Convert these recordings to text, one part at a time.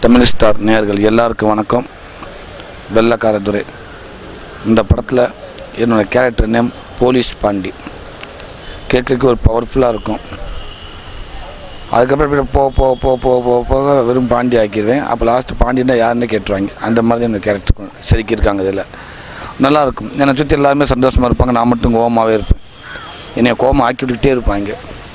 Tamil star நேயர்கள் எல்லாருக்கும் வணக்கம் வெள்ளக்காரதுரை இந்த படத்தில் என்னோடய கேரக்டர் நேம் போலீஸ் பாண்டி கேட்குறதுக்கு ஒரு பவர்ஃபுல்லாக இருக்கும் அதுக்கப்புறம் இப்படி போக போக போக போக போக போக வெறும் பாண்டி ஆக்கிடுவேன் அப்போ லாஸ்ட்டு பாண்டினா யாருன்னு கேட்டுருவாங்க அந்த மாதிரி தான் என்னோடய கேரக்டர் செதுக்கியிருக்காங்க இதில் நல்லாயிருக்கும் என்னை சுற்றி எல்லாருமே சந்தோஷமாக இருப்பாங்க நான் மட்டும் கோவமாகவே இருப்பேன் என்னை கோவம் ஆக்கி விட்டுக்கிட்டே இருப்பாங்க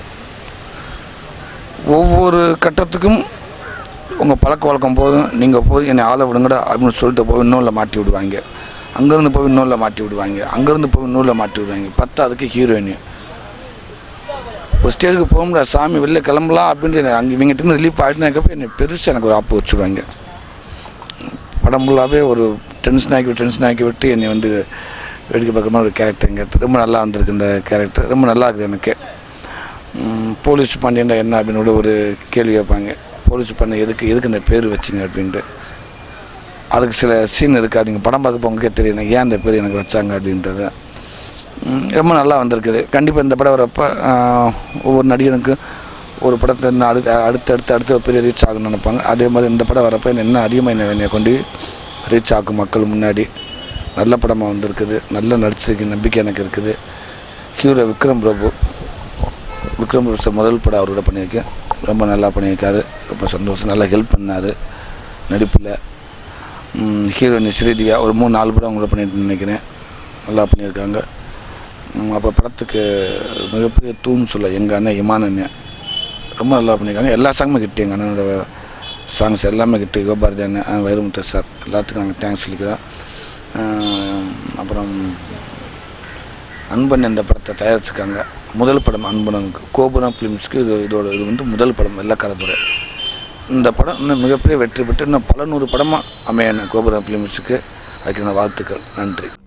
ஒவ்வொரு கட்டத்துக்கும் உங்கள் பழக்க வழக்கம் போதும் நீங்கள் போய் என்னை ஆள விடுங்கடா அப்படின்னு சொல்லிட்டு போய் இன்னொன்றில் மாட்டி விடுவாங்க அங்கேருந்து போய் இன்னொன்றில் மாட்டி விடுவாங்க அங்கேருந்து போய் இன்னொன்றில் மாட்டி விடுவாங்க பத்தாவதுக்கு ஹீரோயின் ஒரு ஸ்டேஜுக்கு போக முடியாது சாமி வெளில கிளம்பலாம் அப்படின்ட்டு என்னை அங்கே இவங்ககிட்ட ரிலீஃப் ஆகிட்டுனாக்கப்போ என்னை பெருசாக எனக்கு ஒரு ஆப்பு வச்சுருவாங்க படம் ஃபுல்லாகவே ஒரு டென்ஷன் ஆக்கி டென்ஷன் ஆக்கி விட்டு என்னை வந்து வேடிக்கை பார்க்குற ஒரு கேரக்டருங்க ரொம்ப நல்லா வந்திருக்கு இந்த கேரக்டர் ரொம்ப நல்லா இருக்குது எனக்கு ம், போலீஸ் பாண்டியன்டா என்ன அப்படின்னு கூட ஒரு கேள்வி கேட்பாங்க போலீஸ் பாண்டியன் எதுக்கு எதுக்கு இந்த பேர் வச்சிங்க அப்படின்ட்டு அதுக்கு சில சீன் இருக்குது நீங்கள் படம் பார்க்க போங்களுக்கே தெரியும் எனக்கு ஏன் இந்த பேர் எனக்கு வச்சாங்க அப்படின்றது ம், ரொம்ப நல்லா வந்திருக்குது கண்டிப்பாக இந்த படம் வரப்போ ஆஹ், ஒவ்வொரு நடிகனுக்கும் ஒரு படத்தில் இன்னும் அடுத்து அடுத்து அடுத்து அடுத்து ஒரு பெரிய ரீச் ஆகணும்னு நினைப்பாங்க அதே மாதிரி இந்த படம் வரப்போ இன்னும் அதிகமாக என்ன என்னை கொண்டு ரீச் ஆகும் மக்கள் முன்னாடி நல்ல படமாக வந்திருக்குது நல்ல நடிச்சிருக்கு நம்பிக்கை எனக்கு இருக்குது ஹீரோ விக்ரம் பிரபு விக்ரம் பிரபு சார் முதல் படம் அவரோட பண்ணியிருக்கேன் ரொம்ப நல்லா பண்ணியிருக்காரு ரொம்ப சந்தோஷம் நல்லா ஹெல்ப் பண்ணார் நடிப்பில் ஹீரோயின் ஸ்ரீதியா ஒரு மூணு நாலு படம் அவங்கள பண்ணிட்டு நினைக்கிறேன் நல்லா பண்ணியிருக்காங்க ம், அப்புறம் படத்துக்கு மிகப்பெரிய தூண் சொல்ல எங்கள் அண்ணன் இமான் அண்ணன் ரொம்ப நல்லா பண்ணியிருக்காங்க எல்லா சாங்குமே கிட்டே எங்கள் அண்ணனோட சாங்ஸ் எல்லாமே கிட்டு யோபாரதி அண்ணன் அஹ் வைரமுத்து சார் எல்லாத்துக்கும் நாங்கள் தேங்க்ஸ் சொல்லிக்கிறோம் அஹ், அப்புறம் அன்பன் இந்த படத்தை தயாரிச்சிருக்காங்க முதல் படம் அன்பனுக்கு கோபுரம் ஃபிலிம்ஸ்க்கு இது இதோட இது வந்து முதல் படம் வெள்ளக்காரத்துறை இந்த படம் இன்னும் மிகப்பெரிய வெற்றி பெற்று இன்னும் பல நூறு படமாக அமையணும் கோபுரம் ஃபிலிம்ஸுக்கு அதுக்கு நான் வாழ்த்துக்கள் நன்றி